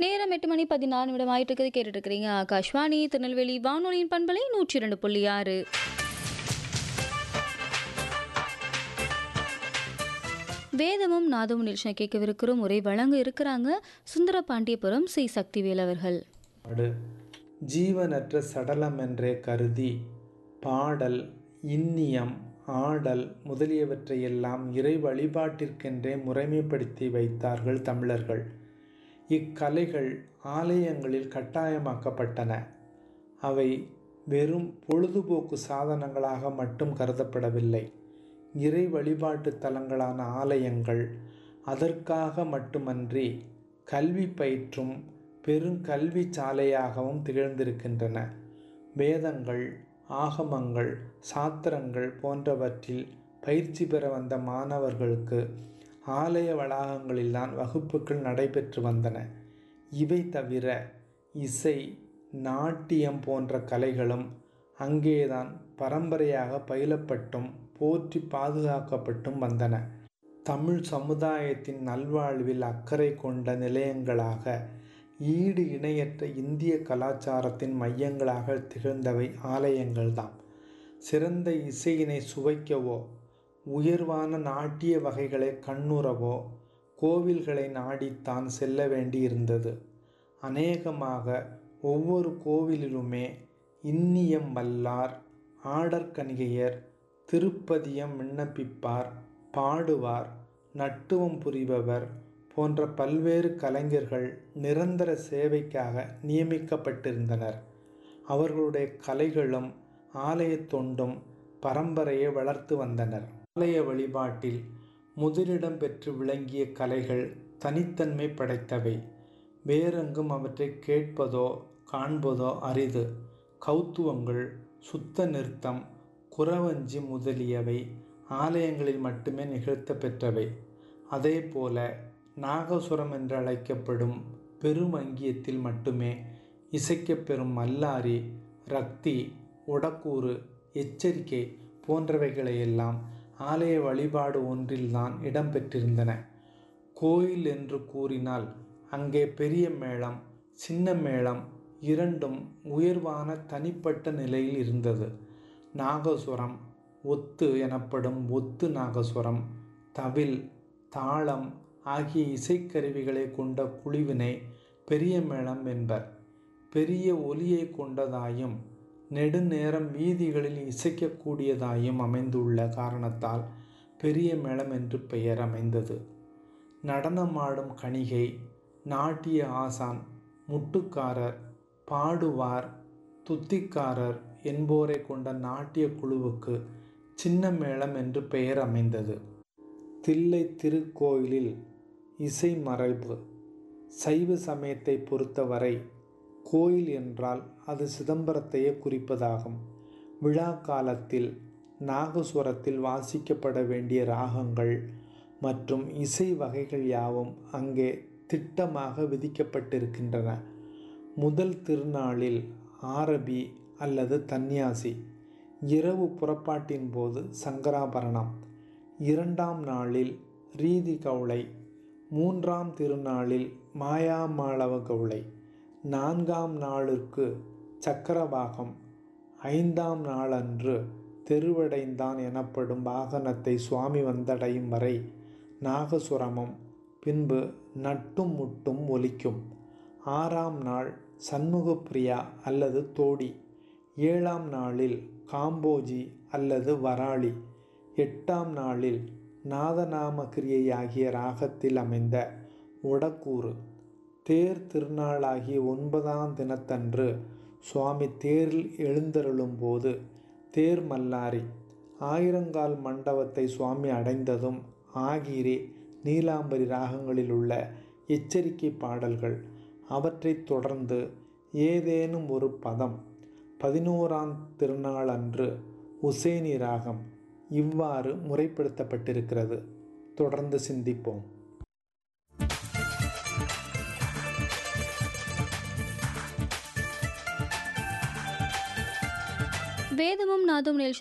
நேரம் எட்டு மணி பதினாறு நிமிடம் ஆயிட்டு இருக்குது கேட்டுட்டு இருக்கிறீங்க ஆகாஷ்வாணி திருநெல்வேலி வானொலியின் பண்பலை நூற்றி இரண்டு புள்ளி ஆறு வேதமும் நாதமும் நிகழ்ச்சியை கேட்கவிருக்கிறோம் உரை வழங்க இருக்கிறாங்க சுந்தர பாண்டியபுரம் சி சக்திவேல் அவர்கள் பாடு ஜீவனற்ற சடலம் என்றே கருதி பாடல் இன்னியம் ஆடல் முதலியவற்றையெல்லாம் இறை வழிபாட்டிற்கென்றே முறைமைப்படுத்தி வைத்தார்கள் தமிழர்கள் இக்கலைகள் ஆலயங்களில் கட்டாயமாக்கப்பட்டன அவை வெறும் பொழுதுபோக்கு சாதனங்களாக மட்டும் கருதப்படவில்லை இறை வழிபாட்டு தலங்களான ஆலயங்கள் அதற்காக மட்டுமன்றி கல்வி பயிற்றும் பெருங்கல்வி சாலையாகவும் திகழ்ந்திருக்கின்றன வேதங்கள் ஆகமங்கள் சாத்திரங்கள் போன்றவற்றில் பயிற்சி பெற வந்த மாணவர்களுக்கு ஆலய வளாகங்களில்தான் வகுப்புகள் நடைபெற்று வந்தன இவை தவிர இசை நாட்டியம் போன்ற கலைகளும் அங்கேதான் பரம்பரையாக பயிலப்பட்டும் போற்றி பாதுகாக்கப்பட்டும் வந்தன தமிழ் சமுதாயத்தின் நல்வாழ்வில் அக்கறை கொண்ட நிலையங்களாக ஈடு இணையற்ற இந்திய கலாச்சாரத்தின் மையங்களாக திகழ்ந்தவை ஆலயங்கள்தாம் சிறந்த இசையினை சுவைக்கவோ உயர்வான நாட்டிய வகைகளை கண்ணுறவோ கோவில்களை நாடித்தான் செல்ல வேண்டியிருந்தது அநேகமாக ஒவ்வொரு கோவிலிலுமே இன்னியம் வல்லார் ஆடற்கணிகையர் திருப்பதியம் விண்ணப்பிப்பார் பாடுவார் நட்டுவம் புரிபவர் போன்ற பல்வேறு கலைஞர்கள் நிரந்தர சேவைக்காக நியமிக்கப்பட்டிருந்தனர் அவர்களுடைய கலைகளும் ஆலய தொண்டும் பரம்பரையை வளர்த்து வந்தனர் ஆலய வழிபாட்டில் முதலிடம் பெற்று விளங்கிய கலைகள் தனித்தன்மை படைத்தவை வேறெங்கும் அவற்றை கேட்பதோ காண்பதோ அரிது கௌத்துவங்கள் சுத்த நிறுத்தம் குறவஞ்சி முதலியவை ஆலயங்களில் மட்டுமே நிகழ்த்த பெற்றவை அதே போல நாகசுரம் என்று அழைக்கப்படும் பெருமங்கியத்தில் மட்டுமே இசைக்கப்பெறும் மல்லாரி ரக்தி உடக்கூறு எச்சரிக்கை போன்றவைகளையெல்லாம் ஆலய வழிபாடு ஒன்றில்தான் இடம்பெற்றிருந்தன கோயில் என்று கூறினால் அங்கே பெரிய மேளம் சின்ன மேளம் இரண்டும் உயர்வான தனிப்பட்ட நிலையில் இருந்தது நாகசுரம் ஒத்து எனப்படும் ஒத்து நாகசுரம் தவில் தாளம் ஆகிய இசைக்கருவிகளை கொண்ட குழுவினை பெரிய மேளம் என்பர் பெரிய ஒலியை கொண்டதாயும் நெடுநேரம் வீதிகளில் இசைக்கக்கூடியதாயும் அமைந்துள்ள காரணத்தால் பெரிய மேளம் என்று பெயர் அமைந்தது நடனமாடும் கணிகை நாட்டிய ஆசான் முட்டுக்காரர் பாடுவார் துத்திக்காரர் என்போரை கொண்ட நாட்டிய குழுவுக்கு சின்ன மேளம் என்று பெயர் அமைந்தது தில்லை திருக்கோயிலில் இசை மறைவு சைவ சமயத்தை பொறுத்தவரை கோயில் என்றால் அது சிதம்பரத்தையே குறிப்பதாகும் விழா காலத்தில் நாகஸ்வரத்தில் வாசிக்கப்பட வேண்டிய ராகங்கள் மற்றும் இசை வகைகள் யாவும் அங்கே திட்டமாக விதிக்கப்பட்டிருக்கின்றன முதல் திருநாளில் ஆரபி அல்லது தன்யாசி இரவு புறப்பாட்டின் போது சங்கராபரணம் இரண்டாம் நாளில் ரீதி கவுளை மூன்றாம் திருநாளில் மாயாமாளவ கவுளை நான்காம் நாளுக்கு சக்கரபாகம் ஐந்தாம் நாளன்று தெருவடைந்தான் எனப்படும் வாகனத்தை சுவாமி வந்தடையும் வரை நாகசுரமும் பின்பு நட்டும் முட்டும் ஒலிக்கும் ஆறாம் நாள் சண்முகப்பிரியா அல்லது தோடி ஏழாம் நாளில் காம்போஜி அல்லது வராளி எட்டாம் நாளில் நாதநாம கிரியை ஆகிய ராகத்தில் அமைந்த உடக்கூறு தேர் திருநாளாகிய ஒன்பதாம் தினத்தன்று சுவாமி தேரில் எழுந்தருளும் போது தேர் மல்லாரி ஆயிரங்கால் மண்டபத்தை சுவாமி அடைந்ததும் ஆகிரி நீலாம்பரி ராகங்களில் உள்ள எச்சரிக்கை பாடல்கள் அவற்றைத் தொடர்ந்து ஏதேனும் ஒரு பதம் பதினோராம் திருநாள் அன்று உசேனி ராகம் இவ்வாறு முறைப்படுத்தப்பட்டிருக்கிறது தொடர்ந்து சிந்திப்போம் வேதமும் நாதமும் நிகழ்ச்சி